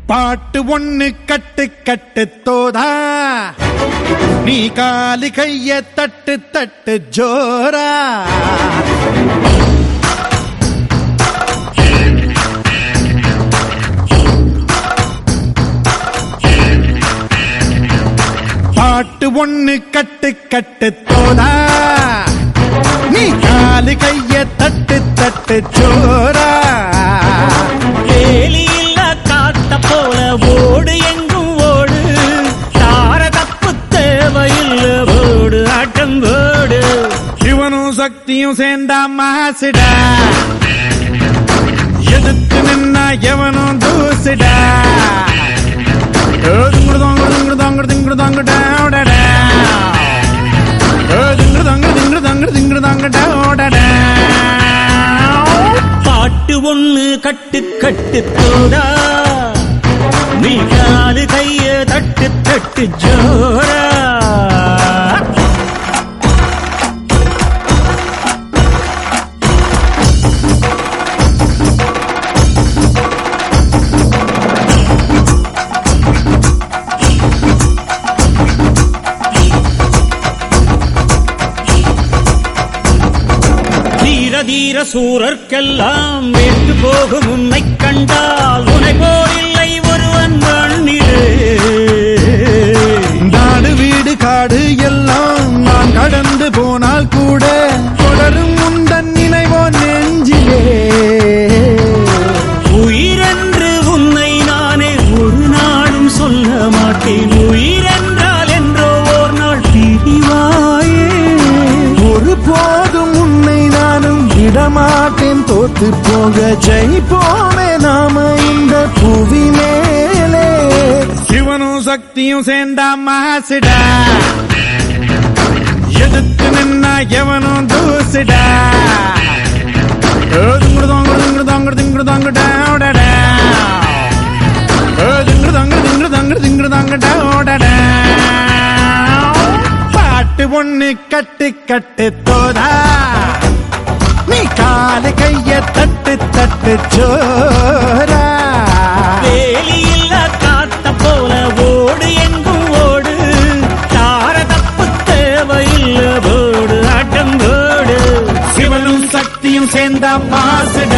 பாட்டு ஒண்ணு கட்டு கட்டு தோதா நீ காலி கைய தட்டு தட்டு ஜோரா பாட்டு ஒண்ணு கட்டு கட்டு தோதா நீ காலி கைய தட்டு தட்டு ஜோரா வேலியில்ல காத்த போல ஓடு எங்கும் ஓடு தார தப்பு தேவையில்ல ஓடு ஆட்டம் ஓடு இவனும் சக்தியும் சேர்ந்தா மாசுடா எதிர்த்து நின்னா எவனும் தூசுடா பாட்டு ஒண்ணு கட்டு கட்டு தோடா நீ காலு கைய தட்டு தட்டு ஜோரா தீர தீர சூரர்க்கெல்லாம் வேட்டு போகும் உன்னை கண்டால் உனை போரில்லை ஒருவன் மண்ணிலே நாடு வீடு காடு எல்லாம் நான் கடந்து போனால் கூட தொடரும் உந்தன் நினைவோ நெஞ்சிலே உயிரென்று உன்னை நானே ஒரு நாளும் சொல்ல மாட்டேன் உயிரென்றால் என்றோ ஓர் நாள் பிரிவாயே ஒரு போதும் உன்னை நானும் விடமாட்டேன் தோத்து போக ஜெயிப்போமே நாம இந்த புவி மேலே சிவனும் சக்தியும் சேர்ந்தா மாசுடா எதிர்த்து நின்னா எவனும் தூசுடா பாட்டு ஒண்ணு கட்டு கட்டு தோதா நீ காலு கைய தட்டு தட்டு சோரா வேலியில்ல காத்த போல ஓடு எங்கும் ஓடு தார தப்பு தேவையில்ல ஓடு ஆட்டம் ஓடு சிவனும் சக்தியும் சேர்ந்தா மாசுடா